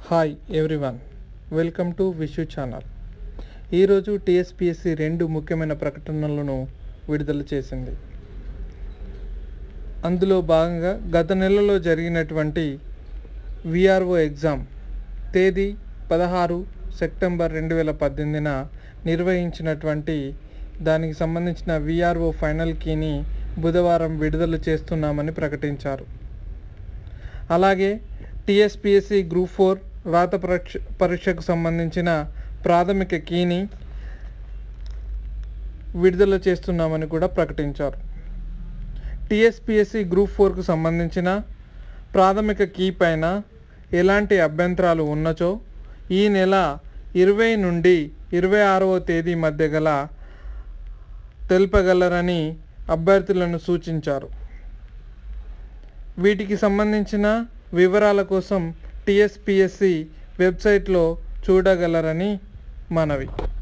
hi everyone welcome to Vishu channel ఈరోజు TSPSC రెండు ముఖ్యమైన ప్రకటనలను విడుదల చేసింది అందులో భాగంగా గత నెలలో జరిగినటువంటి విఆర్ఓ ఎగ్జామ్ తేదీ పదహారు సెప్టెంబర్ రెండు వేల పద్దెనిమిదిన నిర్వహించినటువంటి దానికి సంబంధించిన విఆర్ఓ ఫైనల్ కీని బుధవారం విడుదల చేస్తున్నామని ప్రకటించారు అలాగే టిఎస్పిఎస్సి గ్రూప్ ఫోర్ రాత పరీక్ష పరీక్షకు సంబంధించిన ప్రాథమిక కీని విడుదల చేస్తున్నామని కూడా ప్రకటించారు టిఎస్పిఎస్సి గ్రూప్ ఫోర్కు సంబంధించిన ప్రాథమిక కీ పైన ఎలాంటి అభ్యంతరాలు ఉన్నచో ఈ నెల ఇరవై నుండి ఇరవై ఆరవ తేదీ మధ్య గల తెలుపగలరని అభ్యర్థులను సూచించారు వీటికి సంబంధించిన వివరాల కోసం టిఎస్పిఎస్సి వెబ్సైట్లో చూడగలరని మనవి